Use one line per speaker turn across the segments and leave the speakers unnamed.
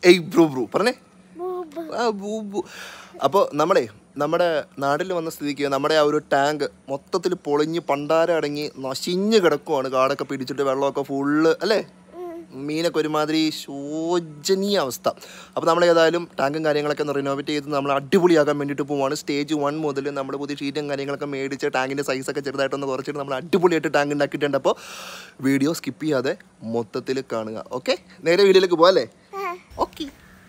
ഏയ് Bru Bru പറഞ്ഞേ ആ ബൂ ബൂ അപ്പോൾ നമ്മളെ നമ്മുടെ നാട്ടിൽ വന്ന സ്ഥിതിക്ക് നമ്മുടെ ആ ഒരു ടാങ്ക് മൊത്തത്തിൽ പൊളിഞ്ഞ് പണ്ടാരം അടങ്ങി നശിഞ്ഞ് കിടക്കുവാണ് കാടൊക്കെ പിടിച്ചിട്ട് വെള്ളമൊക്കെ ഫുള്ള് അല്ലേ മീനൊക്കെ ഒരുമാതിരി ശോചനീയ അവസ്ഥ അപ്പോൾ നമ്മൾ ഏതായാലും ടാങ്കും കാര്യങ്ങളൊക്കെ ഒന്ന് റിനോവേറ്റ് ചെയ്ത് നമ്മൾ അടിപൊളിയാക്കാൻ വേണ്ടിയിട്ട് പോവാണ് സ്റ്റേജ് വൺ മുതൽ നമ്മൾ പുതിയ ഷീറ്റും കാര്യങ്ങളൊക്കെ മേടിച്ച് ടാങ്കിൻ്റെ സൈസൊക്കെ ചെറുതായിട്ടൊന്ന് കുറച്ചിട്ട് നമ്മൾ അടിപൊളിയായിട്ട് ടാങ്ക് ഉണ്ടാക്കിയിട്ടുണ്ട് അപ്പോൾ വീഡിയോ സ്കിപ്പ് ചെയ്യാതെ മൊത്തത്തിൽ കാണുക ഓക്കെ നേരെ വീഡിയോയിലേക്ക് പോകാം അല്ലേ ഓക്കെ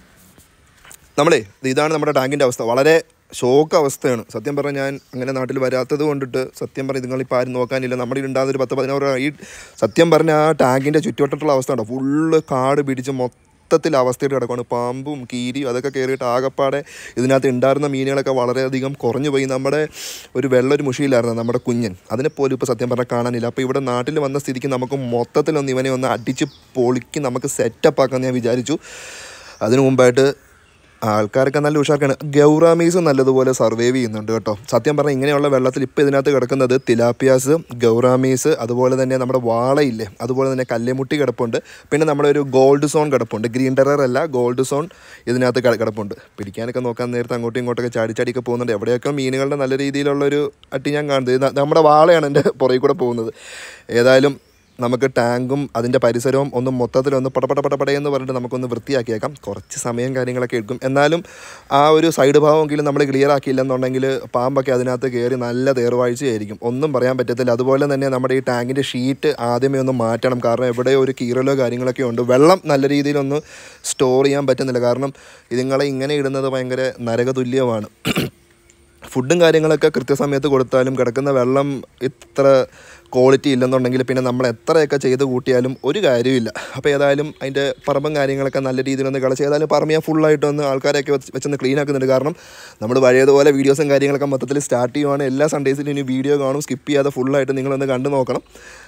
നമ്മളേ ഇത് ഇതാണ് നമ്മുടെ ടാങ്കിൻ്റെ അവസ്ഥ വളരെ ഷോക്ക് അവസ്ഥയാണ് സത്യം പറഞ്ഞാൽ ഞാൻ അങ്ങനെ നാട്ടിൽ വരാത്തത് കൊണ്ടിട്ട് സത്യം പറഞ്ഞാൽ നിങ്ങളിപ്പോൾ ആരും നോക്കാനില്ല നമ്മുടെ ഉണ്ടാകുന്ന ഒരു പത്ത് പതിനാറ് ഈ സത്യം പറഞ്ഞാൽ ആ ടാങ്കിൻ്റെ ചുറ്റുവട്ടത്തുള്ള അവസ്ഥ ഉണ്ടോ ഫുള്ള് കാട് പിടിച്ച് മൊത്തത്തിൽ അവസ്ഥയിൽ കിടക്കുകയാണ് പാമ്പും കീരിയും അതൊക്കെ കയറിയിട്ട് ആകപ്പാടെ ഇതിനകത്ത് ഉണ്ടായിരുന്ന മീനുകളൊക്കെ വളരെയധികം കുറഞ്ഞു പോയി നമ്മുടെ ഒരു വെള്ള ഒരു മുഷിയിലായിരുന്നു നമ്മുടെ കുഞ്ഞൻ അതിനെ പോലും ഇപ്പോൾ സത്യം പറഞ്ഞാൽ കാണാനില്ല അപ്പോൾ ഇവിടെ നാട്ടിൽ വന്ന സ്ഥിതിക്ക് നമുക്ക് മൊത്തത്തിലൊന്ന് ഇവനെ ഒന്ന് അടിച്ച് പൊളിക്ക് നമുക്ക് സെറ്റപ്പ് ആക്കാമെന്ന് ഞാൻ വിചാരിച്ചു അതിനു മുമ്പായിട്ട് ആൾക്കാരൊക്കെ നല്ല ഉഷാർക്കാണ് ഗൗറാമീസ് നല്ലതുപോലെ സർവൈവ് ചെയ്യുന്നുണ്ട് കേട്ടോ സത്യം പറഞ്ഞാൽ ഇങ്ങനെയുള്ള വെള്ളത്തിൽ ഇപ്പോൾ ഇതിനകത്ത് കിടക്കുന്നത് തിലാപ്പിയാസ് ഗൗറാമീസ് അതുപോലെ തന്നെ നമ്മുടെ വാളയില്ലേ അതുപോലെ തന്നെ കല്ലുമുട്ടി കിടപ്പുണ്ട് പിന്നെ നമ്മുടെ ഒരു ഗോൾഡ് സോൺ കിടപ്പുണ്ട് ഗ്രീൻ ടെറർ അല്ല ഗോൾഡ് സോൺ ഇതിനകത്ത് കിട- കിടപ്പുണ്ട് പിടിക്കാനൊക്കെ നോക്കാൻ നേരത്തെ അങ്ങോട്ടും ഇങ്ങോട്ടൊക്കെ ചാടി ചാടിയൊക്കെ പോകുന്നുണ്ട് എവിടെയൊക്കെ മീനുകളുടെ നല്ല രീതിയിലുള്ളൊരു അട്ടി ഞാൻ കാണുന്നത് ഇത് നമ്മുടെ വാളയാണ് എൻ്റെ പുറകിൽ കൂടെ പോകുന്നത് ഏതായാലും നമുക്ക് ടാങ്കും അതിൻ്റെ പരിസരവും ഒന്ന് മൊത്തത്തിലൊന്ന് പടപട പടപടയെന്ന് പറഞ്ഞിട്ട് നമുക്കൊന്ന് വൃത്തിയാക്കിയേക്കാം കുറച്ച് സമയം കാര്യങ്ങളൊക്കെ എടുക്കും എന്നാലും ആ ഒരു സൈഡ് ഭാഗമെങ്കിലും നമ്മൾ ക്ലിയർ ആക്കിയില്ലെന്നുണ്ടെങ്കിൽ പാമ്പൊക്കെ അതിനകത്ത് കയറി നല്ല തേർവാഴ്ചയായിരിക്കും ഒന്നും പറയാൻ പറ്റത്തില്ല അതുപോലെ തന്നെ നമ്മുടെ ഈ ടാങ്കിൻ്റെ ഷീറ്റ് ആദ്യമേ ഒന്ന് മാറ്റണം കാരണം എവിടെ ഒരു കീറലോ കാര്യങ്ങളൊക്കെ ഉണ്ട് വെള്ളം നല്ല രീതിയിലൊന്ന് സ്റ്റോർ ചെയ്യാൻ പറ്റുന്നില്ല കാരണം ഇതുങ്ങളെ ഇങ്ങനെ ഇടുന്നത് ഭയങ്കര നരകതുല്യമാണ് ഫുഡും കാര്യങ്ങളൊക്കെ കൃത്യസമയത്ത് കൊടുത്താലും കിടക്കുന്ന വെള്ളം ഇത്ര ക്വാളിറ്റി ഇല്ലെന്നുണ്ടെങ്കിൽ പിന്നെ നമ്മൾ എത്രയൊക്കെ ചെയ്ത് കൂട്ടിയാലും ഒരു കാര്യമില്ല അപ്പോൾ ഏതായാലും അതിൻ്റെ പറമ്പും കാര്യങ്ങളൊക്കെ നല്ല രീതിയിലൊന്ന് കളിച്ച് ഏതായാലും പറമ്പ് ഞാൻ ഫുള്ളായിട്ടൊന്ന് ആൾക്കാരെയൊക്കെ വെച്ച് വെച്ചൊന്ന് ക്ലീൻ ആക്കുന്നുണ്ട് കാരണം നമ്മൾ പഴയതുപോലെ വീഡിയോസും കാര്യങ്ങളൊക്കെ മൊത്തത്തിൽ സ്റ്റാർട്ട് ചെയ്യുവാണ് എല്ലാ സൺഡേസിലും ഇനി വീഡിയോ കാണും സ്കിപ്പ് ചെയ്യാതെ ഫുള്ളായിട്ട് നിങ്ങളൊന്ന് കണ്ടു നോക്കണം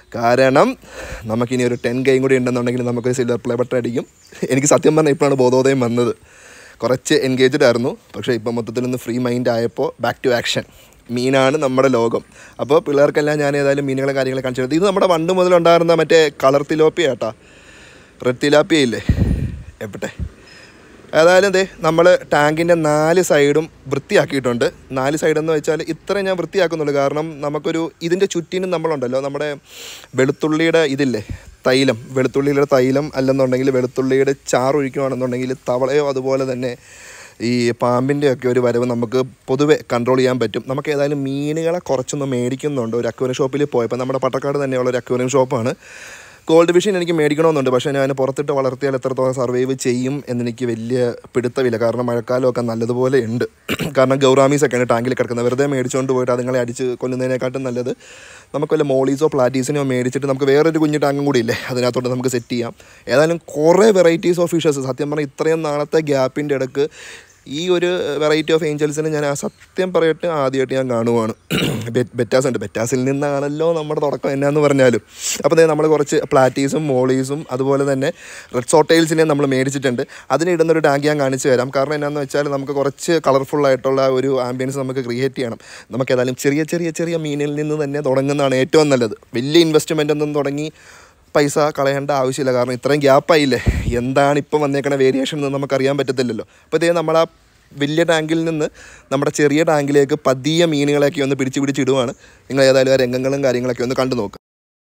കാരണം നമുക്കിനി ഒരു ടെൻ ഗെയിം കൂടി ഉണ്ടെന്നുണ്ടെങ്കിൽ നമുക്ക് സിൽവർ പ്ലേ ബട്ടൺ അടിക്കും എനിക്ക് സത്യം പറഞ്ഞാൽ ഇപ്പോഴാണ് ബോധോദയം വന്നത് കുറച്ച് എൻഗേജ്ഡ് ആയിരുന്നു പക്ഷേ ഇപ്പം മൊത്തത്തിലൊന്ന് ഫ്രീ മൈൻഡ് ആയപ്പോൾ ബാക്ക് ടു ആക്ഷൻ മീനാണ് നമ്മുടെ ലോകം അപ്പോൾ പിള്ളേർക്കെല്ലാം ഞാൻ ഏതായാലും മീനുകളെ കാര്യങ്ങളെ കാണിച്ചു കൊടുത്തു. ഇത് നമ്മുടെ പണ്ട് മുതലുണ്ടായിരുന്ന മറ്റേ കളർ തിലോപ്പിയ കേട്ടാ റെഡ് തിലാപ്പിയ ഇല്ലേ എവിടെ ഏതായാലും ദേ നമ്മൾ ടാങ്കിൻ്റെ നാല് സൈഡും വൃത്തിയാക്കിയിട്ടുണ്ട് നാല് സൈഡെന്ന് വെച്ചാൽ ഇത്രയും ഞാൻ വൃത്തിയാക്കുന്നുള്ളൂ കാരണം നമുക്കൊരു ഇതിൻ്റെ ചുറ്റിനും നമ്മളുണ്ടല്ലോ നമ്മുടെ വെളുത്തുള്ളിയുടെ ഇതില്ലേ തൈലം വെളുത്തുള്ളിയുടെ തൈലം അല്ലെന്നുണ്ടെങ്കിൽ വെളുത്തുള്ളിയുടെ ചാറൊഴിക്കുകയാണെന്നുണ്ടെങ്കിൽ തവളയോ അതുപോലെ തന്നെ ഈ പാമ്പിൻ്റെ ഒക്കെ ഒരു വരവ് നമുക്ക് പൊതുവെ കൺട്രോൾ ചെയ്യാൻ പറ്റും നമുക്ക് ഏതായാലും മീനുകളെ കുറച്ചൊന്ന് മേടിക്കുന്നുണ്ട് ഒരു അക്വേറിയം ഷോപ്പിൽ പോയപ്പോൾ നമ്മുടെ പട്ടക്കാട് തന്നെയുള്ള ഒരു അക്വേറിയം ഷോപ്പാണ് ഗോൾഡ് ഫിഷിൻ എനിക്ക് മേടിക്കണമെന്നുണ്ട് പക്ഷേ ഞാൻ പുറത്തിട്ട് വളർത്തിയാൽ എത്രത്തോളം സർവൈവ് ചെയ്യും എന്നെനിക്ക് വലിയ പിടുത്തമില്ല കാരണം മഴക്കാലമൊക്കെ നല്ലതുപോലെ ഉണ്ട് കാരണം ഗൗറാമീസ് ഒക്കെയാണ് ടാങ്കിൽ കിടക്കുന്നത് വെറുതെ മേടിച്ചുകൊണ്ട് പോയിട്ട് അതുങ്ങളെ അടിച്ച് കൊല്ലുന്നതിനെക്കാട്ടും നല്ലത് നമുക്ക് വല്ല മോളീസോ പ്ലാറ്റീസിനോ മേടിച്ചിട്ട് നമുക്ക് വേറൊരു കുഞ്ഞു ടാങ്കും കൂടി ഇല്ലേ അതിനകത്തോട്ട് നമുക്ക് സെറ്റ് ചെയ്യാം ഏതായാലും കുറേ വെറൈറ്റീസ് ഓഫ് ഫിഷസ് സത്യം പറഞ്ഞാൽ ഇത്രയും നാളത്തെ ഗ്യാപ്പിൻ്റെ ഇടക്ക് ഈ ഒരു വെറൈറ്റി ഓഫ് ഏഞ്ചൽസിനെ ഞാൻ ആ സത്യം പറയട്ടെ ആദ്യമായിട്ട് ഞാൻ കാണുവാണ് ബെ- ബെറ്റാസ് ഉണ്ട് ബെറ്റാസിൽ നിന്നാണല്ലോ നമ്മുടെ തുടക്കം എന്നാന്ന് പറഞ്ഞാലും അപ്പോൾ ദേ നമ്മൾ കുറച്ച് പ്ലാറ്റീസും മോളീസും അതുപോലെ തന്നെ റെഡ് സോട്ടൈൽസിനെ നമ്മൾ മേടിച്ചിട്ടുണ്ട് അതിനിടുന്ന ഒരു ടാങ്ക് ഞാൻ കാണിച്ചു തരാം കാരണം എന്നാന്ന് വെച്ചാൽ നമുക്ക് കുറച്ച് കളർഫുൾ ആയിട്ടുള്ള ഒരു ആംബിയൻസ് നമുക്ക് ക്രിയേറ്റ് ചെയ്യണം നമുക്ക് ഏതായാലും ചെറിയ ചെറിയ ചെറിയ മീനിൽ നിന്ന് തന്നെ തുടങ്ങുന്നതാണ് ഏറ്റവും നല്ലത് വലിയ ഇൻവെസ്റ്റ്മെൻ്റ് ഒന്നും തുടങ്ങി പൈസ കളയേണ്ട ആവശ്യമില്ല കാരണം ഇത്രയും ഗ്യാപ്പായില്ലേ എന്താണ് ഇപ്പം വന്നേക്കണ വേരിയേഷൻ എന്ന് നമുക്കറിയാൻ പറ്റത്തില്ലല്ലോ അപ്പോൾ ഇതേ നമ്മൾ ആ വലിയ ടാങ്കിൽ നിന്ന് നമ്മുടെ ചെറിയ ടാങ്കിലേക്ക് പതിയ മീനുകളെയൊക്കെ ഒന്ന് പിടിച്ച് പിടിച്ചിടുവാണ് നിങ്ങൾ ഏതായാലും ആ രംഗങ്ങളും കാര്യങ്ങളൊക്കെ ഒന്ന് കണ്ടു നോക്കുക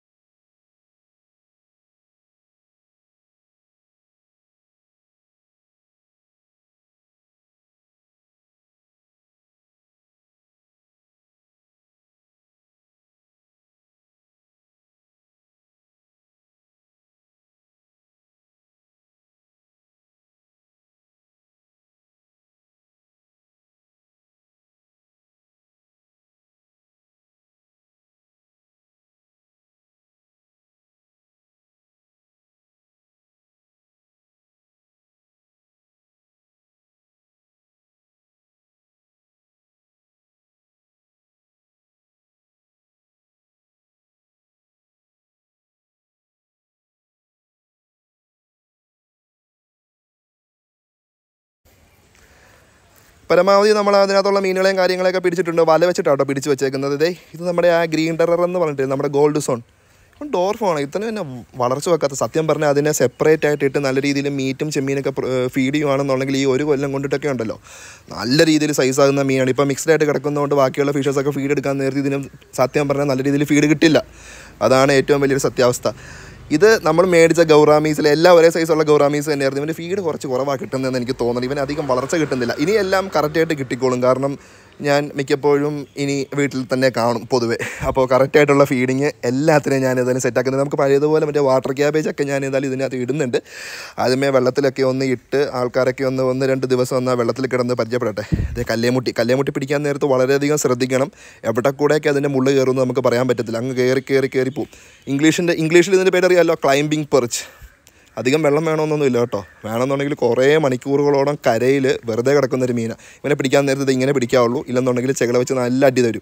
പരമാവധി നമ്മൾ അതിനകത്തുള്ള മീനുകളെയും കാര്യങ്ങളെയൊക്കെ പിടിച്ചിട്ടുണ്ട് വല വെച്ചിട്ടാട്ടോ പിടിച്ച് വെച്ചേക്കുന്നത് ഇതേ ഇത് നമ്മുടെ ആ ഗ്രീൻ ടെറർ എന്ന് പറഞ്ഞിട്ട് നമ്മുടെ ഗോൾഡ് സോൺ ഡോർഫാണ് ഇത്രയും തന്നെ വളർച്ച വെക്കാത്ത സത്യം പറഞ്ഞാൽ അതിനെ സെപ്പറേറ്റ് ആയിട്ട് ഇട്ട് നല്ല രീതിയിൽ മീറ്റും ചെമ്മീനൊക്കെ ഫീഡ് ചെയ്യുവാണെന്നുണ്ടെങ്കിൽ ഈ ഒരു കൊല്ലം കൊണ്ടിട്ടൊക്കെ ഉണ്ടല്ലോ നല്ല രീതിയിൽ സൈസ് ആകുന്ന മീനാണ് ഇപ്പോൾ മിക്സ്ഡ് ആയിട്ട് കിടക്കുന്നതുകൊണ്ട് ബാക്കിയുള്ള ഫിഷസൊക്കെ ഫീഡ് എടുക്കാൻ നേരത്തെ ഇതിനും സത്യം പറഞ്ഞാൽ നല്ല രീതിയിൽ ഫീഡ് കിട്ടില്ല അതാണ് ഏറ്റവും വലിയൊരു സത്യാവസ്ഥ ഇത് നമ്മൾ മേടിച്ച ഗൗറാമീസിൽ എല്ലാം ഒരേ സൈസുള്ള ഗൗറാമീസ് തന്നെയായിരുന്നു ഇവൻ്റെ ഫീഡ് കുറച്ച് കുറവാണ് കിട്ടുന്നതെന്ന് എനിക്ക് തോന്നുന്നു ഇവന് അധികം വളർച്ച കിട്ടുന്നില്ല ഇനി എല്ലാം കറക്റ്റായിട്ട് കിട്ടിക്കോളും കാരണം ഞാൻ മിക്കപ്പോഴും ഇനി വീട്ടിൽ തന്നെ കാണും പൊതുവേ അപ്പോൾ കറക്റ്റായിട്ടുള്ള ഫീഡിങ് എല്ലാത്തിനെയും ഞാൻ ഏതായാലും സെറ്റാക്കുന്നത് നമുക്ക് പഴയതുപോലെ മറ്റേ വാട്ടർ ക്യാബേജ് ഒക്കെ ഞാൻ ഏതായാലും ഇതിനകത്ത് ഇടുന്നുണ്ട് ആദ്യമേ വെള്ളത്തിലൊക്കെ ഒന്ന് ഇട്ട് ആൾക്കാരൊക്കെ ഒന്ന് ഒന്ന് രണ്ട് ദിവസം ഒന്ന് ആ വെള്ളത്തിൽ കിടന്ന് പരിചയപ്പെടട്ടെ ഇത് കല്ലേമുട്ടി കല്ലേമുട്ടി പിടിക്കാൻ നേരത്ത് വളരെയധികം ശ്രദ്ധിക്കണം എവിടെ കൂടെയൊക്കെ അതിൻ്റെ മുള്ള് കയറുമെന്ന് നമുക്ക് പറയാൻ പറ്റത്തില്ല അങ്ങ് കയറി കയറി കയറി പോവും ഇംഗ്ലീഷിൻ്റെ ഇംഗ്ലീഷിൽ ഇതിൻ്റെ പേര് അറിയാമല്ലോ ക്ലൈംബിംഗ് പെർച്ച് അധികം വെള്ളം വേണമെന്നൊന്നും ഇല്ല കേട്ടോ വേണമെന്നുണ്ടെങ്കിൽ കുറേ മണിക്കൂറുകളോളം കരയിൽ വെറുതെ കിടക്കുന്ന ഒരു മീനാണ് ഇവനെ പിടിക്കാൻ നേരത്തെ ഇത് ഇങ്ങനെ പിടിക്കാവുള്ളൂ ഇല്ലെന്നുണ്ടെങ്കിൽ ചെകള വെച്ച് നല്ല അടി തരും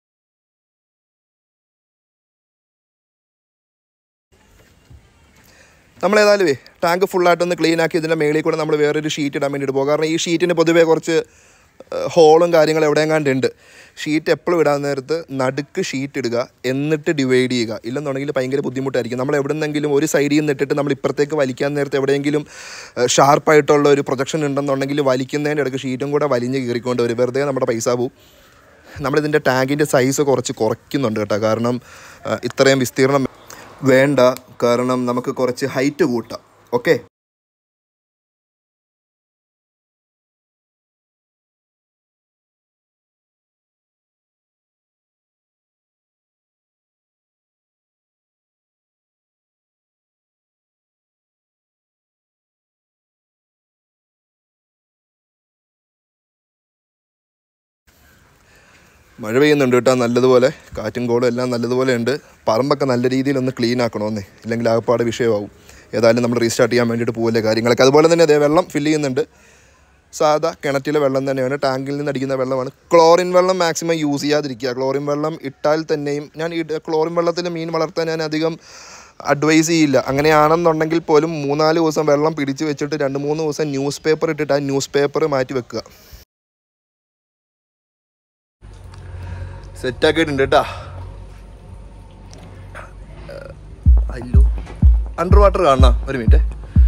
നമ്മൾ ഏതായാലും ടാങ്ക് ഫുള്ളായിട്ടൊന്ന് ക്ലീൻ ആക്കി ഇതിൻ്റെ മേളിൽ കൂടെ നമ്മൾ വേറൊരു ഷീറ്റ് ഇടാൻ വേണ്ടിയിട്ട് പോകും കാരണം ഈ ഷീറ്റിന് പൊതുവേ കുറച്ച് ഹോളും കാര്യങ്ങളും എവിടെയെങ്ങാണ്ട് ഉണ്ട് ഷീറ്റ് എപ്പോഴും ഇടാൻ നേരത്ത് നടുക്ക് ഷീറ്റ് ഇടുക എന്നിട്ട് ഡിവൈഡ് ചെയ്യുക ഇല്ലെന്നുണ്ടെങ്കിൽ ഭയങ്കര ബുദ്ധിമുട്ടായിരിക്കും നമ്മൾ എവിടെന്നെങ്കിലും ഒരു സൈഡിൽ നിന്ന് ഇട്ടിട്ട് നമ്മൾ ഇപ്പുറത്തേക്ക് വലിക്കാൻ നേരത്ത് എവിടെയെങ്കിലും ഷാർപ്പായിട്ടുള്ള ഒരു പ്രൊജക്ഷൻ ഉണ്ടെന്നുണ്ടെങ്കിൽ വലിക്കുന്നതിൻ്റെ ഇടയ്ക്ക് ഷീറ്റും കൂടെ വലിഞ്ഞ് കീറിക്കൊണ്ട് വരും വെറുതെ നമ്മുടെ പൈസ പോവും നമ്മളിതിൻ്റെ ടാങ്കിൻ്റെ സൈസ് കുറച്ച് കുറയ്ക്കുന്നുണ്ട് കേട്ടോ കാരണം ആ, ഇത്രയും വിസ്തീർണം വേണ്ട കാരണം നമുക്ക് കുറച്ച് ഹൈറ്റ് കൂട്ടാം ഓക്കെ മഴ പെയ്യുന്നുണ്ട് കേട്ടോ നല്ലതുപോലെ കാറ്റും കോളും എല്ലാം നല്ലതുപോലെ ഉണ്ട് പറമ്പൊക്കെ നല്ല രീതിയിൽ ഒന്ന് ക്ലീൻ ആക്കണമെന്നേ ഇല്ലെങ്കിൽ ആകപ്പാട് വിഷയമാവും ഏതായാലും നമ്മൾ റീസ്റ്റാർട്ട് ചെയ്യാൻ വേണ്ടിയിട്ട് പോകല്ലേ കാര്യങ്ങളൊക്കെ അതുപോലെ തന്നെ അതേ വെള്ളം ഫില്ല് ചെയ്യുന്നുണ്ട് സാധാ കിണറ്റിലെ വെള്ളം തന്നെയാണ് ടാങ്കിൽ നിന്ന് അടിക്കുന്ന വെള്ളമാണ് ക്ലോറിൻ വെള്ളം മാക്സിമം യൂസ് ചെയ്യാതിരിക്കുക ക്ലോറിൻ വെള്ളം ഇട്ടാൽ തന്നെയും ഞാൻ ഈ ക്ലോറിൻ വെള്ളത്തിൽ മീൻ വളർത്താൻ ഞാൻ അധികം അഡ്വൈസ് ചെയ്യില്ല അങ്ങനെയാണെന്നുണ്ടെങ്കിൽ പോലും മൂന്നാല് ദിവസം വെള്ളം പിടിച്ച് വെച്ചിട്ട് രണ്ട് മൂന്ന് ദിവസം ന്യൂസ് പേപ്പർ ഇട്ടിട്ട് ആ ന്യൂസ് പേപ്പർ മാറ്റി വെക്കുക സെറ്റാക്കിയിട്ടുണ്ട് കേട്ടാ അല്ലോ അണ്ടർ വാട്ടർ കാണണ ഒരു മിനിറ്റ്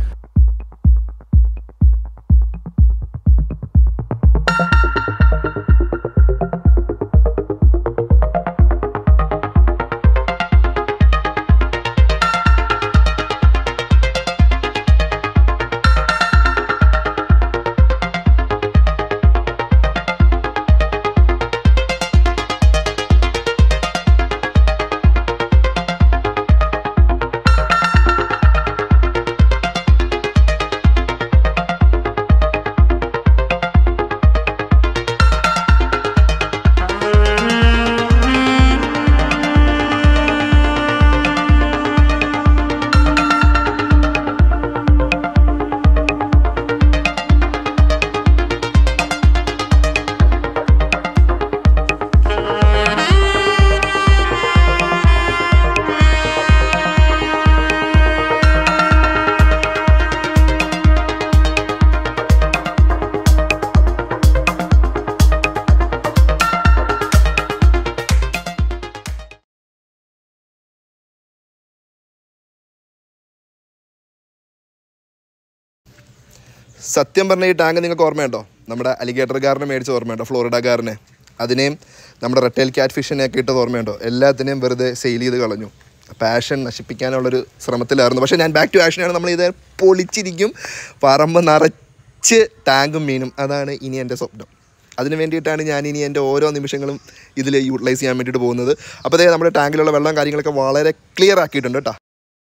സത്യം പറഞ്ഞ ഈ ടാങ്ക് നിങ്ങൾക്ക് ഓർമ്മയുണ്ടോ നമ്മുടെ അലിഗേറ്റർ കാറിനെ മേടിച്ച ഓർമ്മയുണ്ടോ ഫ്ലോറിഡ കാറിനെ അതിനെയും നമ്മുടെ റെട്ടേൽ ക്യാറ്റ് ഫിഷിനെയൊക്കെ ഇട്ടത് ഓർമ്മയുണ്ടോ എല്ലാത്തിനെയും വെറുതെ സെയിൽ ചെയ്ത് കളഞ്ഞു പാഷൻ നശിപ്പിക്കാനുള്ളൊരു ശ്രമത്തിലായിരുന്നു പക്ഷേ ഞാൻ ബാക്ക് ടു ആഷനാണ് നമ്മൾ ഇത് പൊളിച്ചിരിക്കും പറമ്പ് നിറച്ച് ടാങ്കും മീനും അതാണ് ഇനി എൻ്റെ സ്വപ്നം അതിന് വേണ്ടിയിട്ടാണ് ഞാൻ ഇനി എൻ്റെ ഓരോ നിമിഷങ്ങളും ഇതിൽ യൂട്ടിലൈസ് ചെയ്യാൻ വേണ്ടിയിട്ട് പോകുന്നത് അപ്പോൾ അതേ നമ്മുടെ ടാങ്കിലുള്ള വെള്ളം കാര്യങ്ങളൊക്കെ വളരെ ക്ലിയർ ആക്കിയിട്ടുണ്ട് കേട്ടോ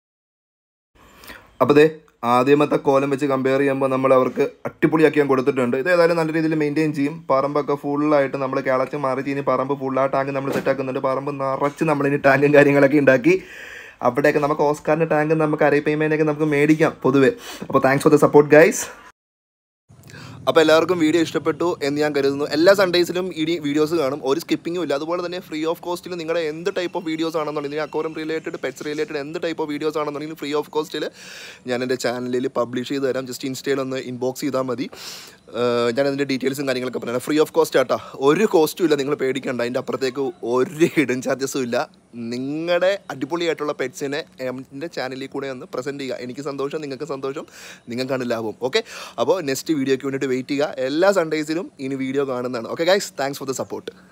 അപ്പോൾ ദേ ആദ്യമത്തെ കോലം വെച്ച് കമ്പയർ ചെയ്യുമ്പോൾ നമ്മൾ അവർക്ക് അടിപൊളിയാക്കി ഞാൻ കൊടുത്തിട്ടുണ്ട് ഇത് ഏതായാലും നല്ല രീതിയിൽ മെയിൻറ്റെയിൻ ചെയ്യും പറമ്പൊക്കെ ഫുള്ളായിട്ട് നമ്മൾ കിളച്ച് മാറി ഇനി പറമ്പ് ഫുൾ ആ ടാങ്ക് നമ്മൾ സെറ്റാക്കുന്നുണ്ട് പറമ്പ് നിറച്ച് നമ്മളിനി ടാങ്കും കാര്യങ്ങളൊക്കെ ഉണ്ടാക്കി അവിടെയൊക്കെ നമുക്ക് ഓസ്കാറിൻ്റെ ടാങ്ക് നമുക്ക് അരയിപ്പയ്മേനൊക്കെ നമുക്ക് മേടിക്കാം പൊതുവേ അപ്പോൾ thanks for the support guys അപ്പോൾ എല്ലാവർക്കും വീഡിയോ ഇഷ്ടപ്പെട്ടു എന്ന് ഞാൻ കരുതുന്നു എല്ലാ സൺഡേസിലും ഇനി വീഡിയോസ് കാണും ഒരു സ്കിപ്പിങ്ങും ഇല്ല അതുപോലെ തന്നെ ഫ്രീ ഓഫ് കോസ്റ്റിൽ നിങ്ങളുടെ എന്ത് ടൈപ്പ് ഓഫ് വീഡിയോസ് ആണെന്നുണ്ടെങ്കിൽ അക്കോറം റിലേറ്റഡ് പെറ്റ്സ് റിലേറ്റഡ് എന്ത് ടൈപ്പ് ഓഫ് വീഡിയോസ് ആണെന്നുണ്ടെങ്കിൽ ഫ്രീ ഓഫ് കോസ്റ്റിൽ ഞാൻ എൻ്റെ ചാനലിൽ പബ്ലിഷ് ചെയ്ത് തരാം ജസ്റ്റ് ഇൻസ്റ്റയിൽ ഒന്ന് ഇൻബോക്സ് ചെയ്താൽ മതി ഞാൻ അതിൻ്റെ ഡീറ്റെയിൽസും കാര്യങ്ങളൊക്കെ പറയാം ഫ്രീ ഓഫ് കോസ്റ്റ് ആട്ടാ ഒരു കോസ്റ്റും ഇല്ല നിങ്ങൾ പേടിക്കണ്ട അതിൻ്റെ അപ്പുറത്തേക്ക് ഒരു ഹിഡൻ ചാർജസും ഇല്ല നിങ്ങളുടെ അടിപൊളിയായിട്ടുള്ള പെറ്റ്സിനെ എൻ്റെ ചാനലിൽ കൂടെ ഒന്ന് പ്രസൻറ്റ് ചെയ്യുക എനിക്ക് സന്തോഷം നിങ്ങൾക്ക് സന്തോഷം നിങ്ങൾക്കാണ് ലാഭം ഓക്കെ അപ്പോൾ നെക്സ്റ്റ് വീഡിയോയ്ക്ക് വേണ്ടിയിട്ട് വെയിറ്റ് ചെയ്യുക എല്ലാ സൺഡേസിലും ഇനി വീഡിയോ കാണുന്നതാണ് okay guys thanks for the support